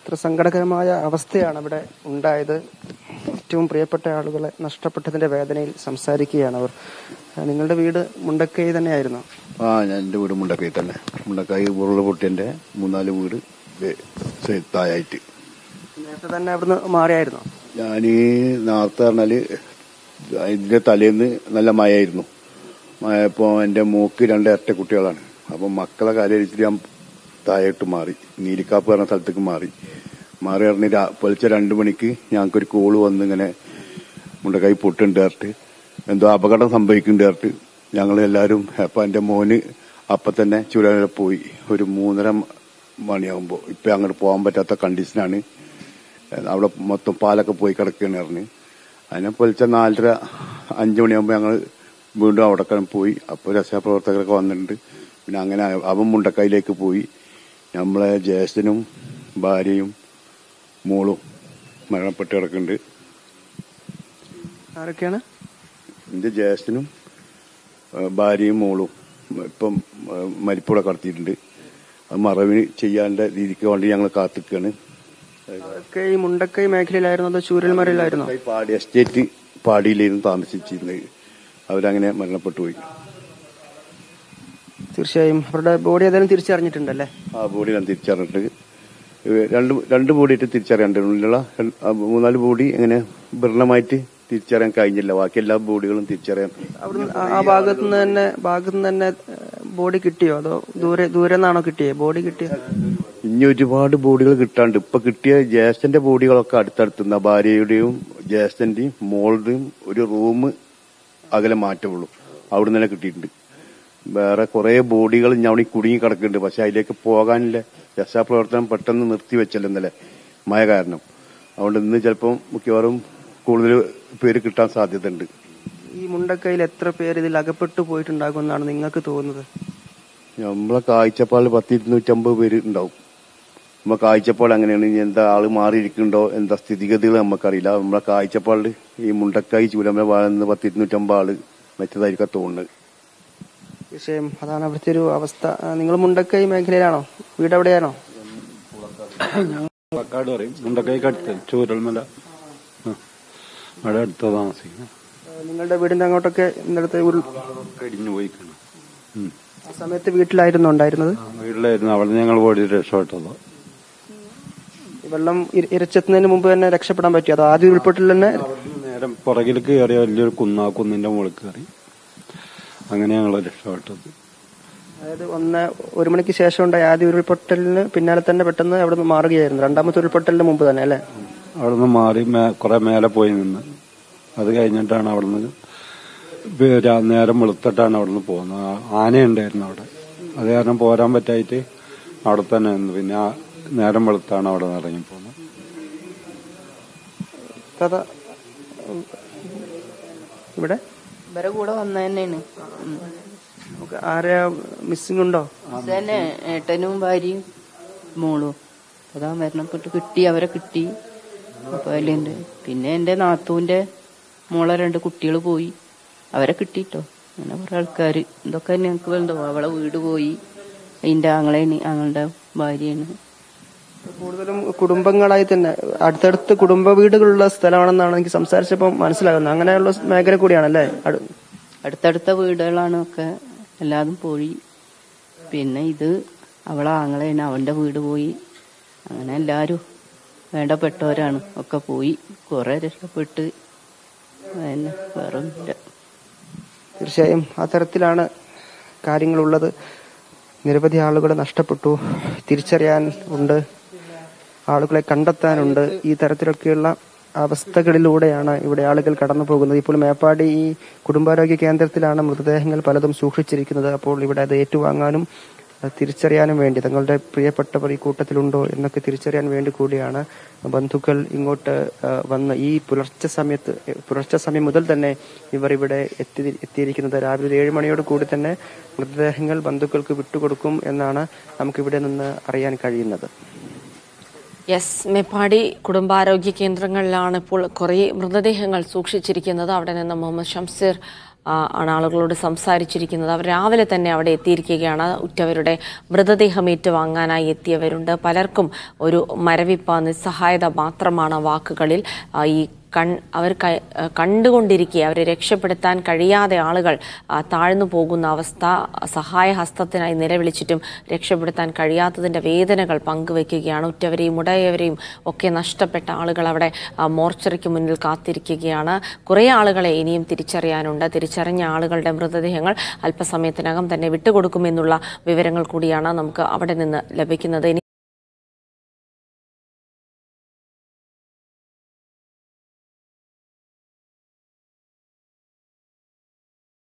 എത്ര സങ്കടകരമായ അവസ്ഥയാണ് അവിടെ ഉണ്ടായത് ഏറ്റവും പ്രിയപ്പെട്ട ആളുകളെ നഷ്ടപ്പെട്ടതിന്റെ വേദനയിൽ സംസാരിക്കുകയാണ് അവർ ആ, നിങ്ങളുടെ വീട് മുണ്ടക്കൈ തന്നെയായിരുന്നു ആ ഞാൻ എൻ്റെ വീട് മുണ്ടക്കൈ തന്നെ മുണ്ടക്കൈ ഉരുളപൊട്ടിൻ്റെ മൂന്നാല് വീട് വേ- സെ- താഴായിട്ട് നേരത്തെ തന്നെ അവിടുന്ന് മാറിയായിരുന്നു ഞാൻ നേരത്തെ പറഞ്ഞാല് ഇതിന്റെ തലേന്ന് നല്ല മഴയായിരുന്നു മഴയപ്പോ എന്റെ മൂക്ക് രണ്ട് ഇരട്ട കുട്ടികളാണ് അപ്പൊ മക്കളെ കാര്യത്തിൽ ഞാൻ താഴോട്ട് മാറി നീലിക്കാപ്പ് പറഞ്ഞ സ്ഥലത്തേക്ക് മാറി മാറി പറഞ്ഞ് രാ- പുലർച്ചെ രണ്ടു മണിക്ക് ഞങ്ങൾക്കൊരു കോള് വന്ന് ഇങ്ങനെ മുണ്ടക്കൈ പൊട്ടുണ്ട് പറഞ്ഞിട്ട് എന്തോ അപകടം സംഭവിക്കുന്നുണ്ട് പറഞ്ഞിട്ട് ഞങ്ങൾ എല്ലാവരും അപ്പൊ എന്റെ മോന് അപ്പൊ തന്നെ ചുരല പോയി ഒരു മൂന്നര മണിയാകുമ്പോ ഇപ്പൊ അങ്ങോട്ട് പോകാൻ പറ്റാത്ത കണ്ടീഷനാണ് അവിടെ മൊത്തം പാലൊക്കെ പോയി കിടക്കുകയാണ് പറഞ്ഞ് അതിനെ പൊലിച്ച നാലര അഞ്ചു മണിയാകുമ്പോൾ ഞങ്ങൾ വീണ്ടും അവിടെ പോയി അപ്പോൾ രക്ഷാപ്രവർത്തകരൊക്കെ വന്നിട്ടുണ്ട് പിന്നെ അങ്ങനെ അവൻ മുണ്ടക്കൈയിലേക്ക് പോയി നമ്മളെ ജ്യേഷ്ഠനും ഭാര്യയും മോളും മരണപ്പെട്ട് കിടക്കുന്നുണ്ട് ആരൊക്കെയാണ് എന്റെ ജ്യേഷ്ഠനും ആ, ഭാര്യയും മോളും ഇപ്പം ആ, മരിപ്പൂടെ കടത്തിയിട്ടുണ്ട് അത് മറവിന് ചെയ്യാനുള്ള രീതിക്ക് വേണ്ടി ഞങ്ങൾ കാത്തിക്കുകയാണ് അവരൊക്കെ ഈ മുണ്ടക്കൈ മേഖലയിലായിരുന്നു അതോ ചൂരൽമലയിലായിരുന്നു ഈ പാടി എസ്റ്റേറ്റ് പാടിയിലായിരുന്നു താമസിച്ചിരുന്നത് അവരങ്ങനെ മരണപ്പെട്ടു പോയി തീർച്ചയായും അവരുടെ ബോഡി ഏതായാലും തിരിച്ചറിഞ്ഞിട്ടുണ്ടല്ലേ ആ ബോഡി ഞാൻ തിരിച്ചറിഞ്ഞിട്ട് ഇവ രണ്ട് രണ്ട് ബോഡിയായിട്ട് തിരിച്ചറിയാണ്ട് ഉള്ളിലുള്ള രണ്ട്- ആ മൂന്നാല് ബോഡി ഇങ്ങനെ വിരളമായിട്ട് തിരിച്ചറിയാൻ കഴിഞ്ഞില്ല ബാക്കി എല്ലാ ബോഡികളും തിരിച്ചറിയാൻ അവിടുന്ന് ആ- ആ ഭാഗത്ത് നിന്ന് തന്നെ ഭാഗത്ത് നിന്ന് തന്നെ ബോഡി കിട്ടിയോ അതോ ദൂരെ ദൂരെ നിന്നാണോ കിട്ടിയേ ബോഡി കിട്ടിയോ ഇനി ഒരുപാട് ബോഡികൾ കിട്ടാണ്ട് ഇപ്പൊ കിട്ടിയ ജ്യേഷ്ഠന്റെ ബോഡികളൊക്കെ അടുത്തടുത്തുന്ന ഭാര്യയുടെയും ജ്യേഷ്ഠന്റെയും മോളുടെയും ഒരു റൂം അകലെ മാറ്റമുള്ളൂ അവിടെ തന്നെ കിട്ടിയിട്ടുണ്ട് വേറെ കുറെ ബോഡികൾ ഞാൻ അവിടെ കുടുങ്ങി കിടക്കുന്നുണ്ട് പക്ഷെ അതിലേക്ക് പോകാനില്ല രക്ഷാപ്രവർത്തനം പെട്ടെന്ന് നിർത്തിവെച്ചല്ലോ ഇന്നലെ മഴ കാരണം അതുകൊണ്ട് ഇന്ന് ചിലപ്പം മിക്കവാറും കൂടുതൽ പേര് കിട്ടാൻ സാധ്യതയുണ്ട് ഈ മുണ്ടക്കൈയിൽ എത്ര പേര് ഇതിൽ അകപ്പെട്ടു പോയിട്ടുണ്ടാകുമെന്നാണ് നിങ്ങൾക്ക് തോന്നുന്നത് നമ്മളെ കാഴ്ചപ്പാടിൽ പത്ത് ഇരുന്നൂറ്റമ്പത് പേര് ഉണ്ടാവും നമ്മളെ കാഴ്ചപ്പാട് അങ്ങനെയാണ് ഇനി എന്താ ആള് മാറിയിരിക്കുന്നുണ്ടോ എന്താ സ്ഥിതിഗതികൾ നമുക്കറിയില്ല നമ്മളെ കാഴ്ചപ്പാടിൽ ഈ മുണ്ടക്കായി ചൂലമല വാഴുന്ന പത്ത് ഇരുന്നൂറ്റമ്പത് ആള് മറ്റേതായിരിക്കും തോന്നുന്നത് വിഷയം അതാണ് അവിടുത്തെ ഒരു അവസ്ഥ നിങ്ങൾ മുണ്ടക്കൈ മേഖലയിലാണോ വീട് എവിടെയാണോ പാലക്കാട് പറയും മുണ്ടക്കൈക്ക് അടുത്ത് ചൂരൽമല ആ. അവിടെ അടുത്ത താമസിക്കുന്നത് ആ, നിങ്ങളുടെ വീടിന്റെ അങ്ങോട്ടൊക്കെ ഇന്നലത്തെ ഉരുൾ ഇടിഞ്ഞു പോയിക്കണം ഉം. ആ സമയത്ത് വീട്ടിലായിരുന്നു ഉണ്ടായിരുന്നത് ആ, വീട്ടിലായിരുന്നു അവിടെ ഞങ്ങൾ ഓടി രക്ഷപ്പെട്ടത് ഈ വെള്ളം ഇര- ഇരച്ചെത്തുന്നതിന് മുമ്പ് തന്നെ രക്ഷപ്പെടാൻ പറ്റിയോ അതോ ആദ്യം ഉൾപ്പെട്ടിൽ തന്നെ അവിടുന്ന് നേരം പുറകിൽ കയറി വലിയൊരു കുന്നാ കുന്നിന്റെ മുകളിൽ കയറി അങ്ങനെ ഞങ്ങൾ രക്ഷപ്പെട്ടത് അതായത് ഒന്ന് ഒരു മണിക്ക് ശേഷം ഉണ്ടായ ആദ്യ ഉരുൾപൊട്ടലിന് പിന്നാലെ തന്നെ പെട്ടെന്ന് അവിടെ നിന്ന് മാറുകയായിരുന്നു രണ്ടാമത്തെ ഉരുൾപൊട്ടലിന് മുമ്പ് തന്നെ അല്ലേ അവിടുന്ന് മാറി മേ- കുറെ മേലെ പോയി നിന്ന് അത് കഴിഞ്ഞിട്ടാണ് അവിടുന്ന് വേ- രാ- നേരം വെളുത്തിട്ടാണ് അവിടുന്ന് പോകുന്നത് ആ- ആനയുണ്ടായിരുന്നു അവിടെ അത് കാരണം പോരാൻ പറ്റായിട്ട് അവിടെ തന്നെ നിന്ന് പിന്നെ ആ നേരം വെളുത്താണ് അവിടെ നിന്ന് ഇറങ്ങി പോകുന്നത് കഥ ഉം, ഇവിടെ ഇവരെ കൂടെ വന്ന തന്നെയാണ് ഉം. നമുക്ക് ആരെയാ മിസ്സിംഗ് ഉണ്ടോ ഇത് തന്നെ ഏട്ടനും ഭാര്യയും മോളും അതാ മരണപ്പെട്ട് കിട്ടി അവരെ കിട്ടി അപ്പൊ അതിലുണ്ട് പിന്നെ എന്റെ നാത്തൂന്റെ മോളെ രണ്ട് കുട്ടികൾ പോയി അവരെ കിട്ടിട്ടോ അങ്ങനെ കുറെ ആൾക്കാര് ഇതൊക്കെ ഞങ്ങൾക്ക് വേണ്ടോ അവളെ വീട് പോയി അതിന്റെ ആങ്ങളെയാണ് ആങ്ങളുടെ ഭാര്യയാണ് കൂടുതലും കുടുംബങ്ങളായി തന്നെ അടുത്തടുത്ത് കുടുംബ വീടുകളുള്ള സ്ഥലമാണെന്നാണ് എനിക്ക് സംസാരിച്ചപ്പോൾ മനസ്സിലാകുന്നത് അങ്ങനെയുള്ള മേഖല കൂടിയാണല്ലേ അടു- അടുത്തടുത്ത വീടുകളാണ് ഒക്കെ എല്ലാതും പോയി പിന്നെ ഇത് അവളെ ആങ്ങളെയാണ് അവന്റെ വീട് പോയി അങ്ങനെ എല്ലാരും വേണ്ടപ്പെട്ടവരാണ് ഒക്കെ പോയി കുറെ രക്ഷപ്പെട്ട് പിന്നെ വേറെ ഒന്നുമില്ല തീർച്ചയായും ആ തരത്തിലാണ് കാര്യങ്ങളുള്ളത് നിരവധി ആളുകളെ നഷ്ടപ്പെട്ടു തിരിച്ചറിയാൻ ഉണ്ട് ആളുകളെ കണ്ടെത്താനുണ്ട് ഈ തരത്തിലൊക്കെയുള്ള അവസ്ഥകളിലൂടെയാണ് ഇവിടെ ആളുകൾ കടന്നു പോകുന്നത് ഇപ്പോൾ മേപ്പാടി ഈ കുടുംബാരോഗ്യ കേന്ദ്രത്തിലാണ് മൃതദേഹങ്ങൾ പലതും സൂക്ഷിച്ചിരിക്കുന്നത് അപ്പോൾ ഇവിടെ അത് ഏറ്റുവാങ്ങാനും അത് തിരിച്ചറിയാനും വേണ്ടി തങ്ങളുടെ പ്രിയപ്പെട്ടവർ ഈ കൂട്ടത്തിലുണ്ടോ എന്നൊക്കെ തിരിച്ചറിയാൻ വേണ്ടി കൂടിയാണ് ബന്ധുക്കൾ ഇങ്ങോട്ട് ആ, വന്ന് ഈ പുലർച്ചെ സമയത്ത് പുലർച്ചെ സമയം മുതൽ തന്നെ ഇവർ ഇവിടെ എത്തി എത്തിയിരിക്കുന്നത് രാവിലെ ഒരു ഏഴ് മണിയോട് കൂടി തന്നെ മൃതദേഹങ്ങൾ ബന്ധുക്കൾക്ക് വിട്ടുകൊടുക്കും എന്നാണ് നമുക്കിവിടെ നിന്ന് അറിയാൻ കഴിയുന്നത് യെസ് മേപ്പാടി കുടുംബാരോഗ്യ കേന്ദ്രങ്ങളിലാണ് ഇപ്പോൾ കുറേ മൃതദേഹങ്ങൾ സൂക്ഷിച്ചിരിക്കുന്നത് അവിടെ നിന്ന് മുഹമ്മദ് ഷംസീർ ആ, ആണ് ആളുകളോട് സംസാരിച്ചിരിക്കുന്നത് അവർ രാവിലെ തന്നെ അവിടെ എത്തിയിരിക്കുകയാണ് ഉറ്റവരുടെ മൃതദേഹം ഏറ്റുവാങ്ങാനായി എത്തിയവരുണ്ട് പലർക്കും ഒരു മരവിപ്പ നിസ്സഹായത മാത്രമാണ് ആ വാക്കുകളിൽ ആ, ഈ കൺ അവർ ക- ആ, കണ്ടുകൊണ്ടിരിക്കെ അവരെ രക്ഷപ്പെടുത്താൻ കഴിയാതെ ആളുകൾ ആ, താഴ്ന്നു പോകുന്ന അവസ്ഥ സഹായ ഹസ്തത്തിനായി നിലവിളിച്ചിട്ടും രക്ഷപ്പെടുത്താൻ കഴിയാത്തതിന്റെ വേദനകൾ പങ്കുവെക്കുകയാണ് ഉറ്റവരെയും ഉടയവരെയും ഒക്കെ നഷ്ടപ്പെട്ട ആളുകൾ അവിടെ ആ, മോർച്ചറിക്ക് മുന്നിൽ കാത്തിരിക്കുകയാണ് കുറേ ആളുകളെ ഇനിയും തിരിച്ചറിയാനുണ്ട് തിരിച്ചറിഞ്ഞ ആളുകളുടെ മൃതദേഹങ്ങൾ അല്പസമയത്തിനകം തന്നെ വിട്ടുകൊടുക്കുമെന്നുള്ള വിവരങ്ങൾ കൂടിയാണ് നമുക്ക് അവിടെ നിന്ന് ലഭിക്കുന്നത് ഇനി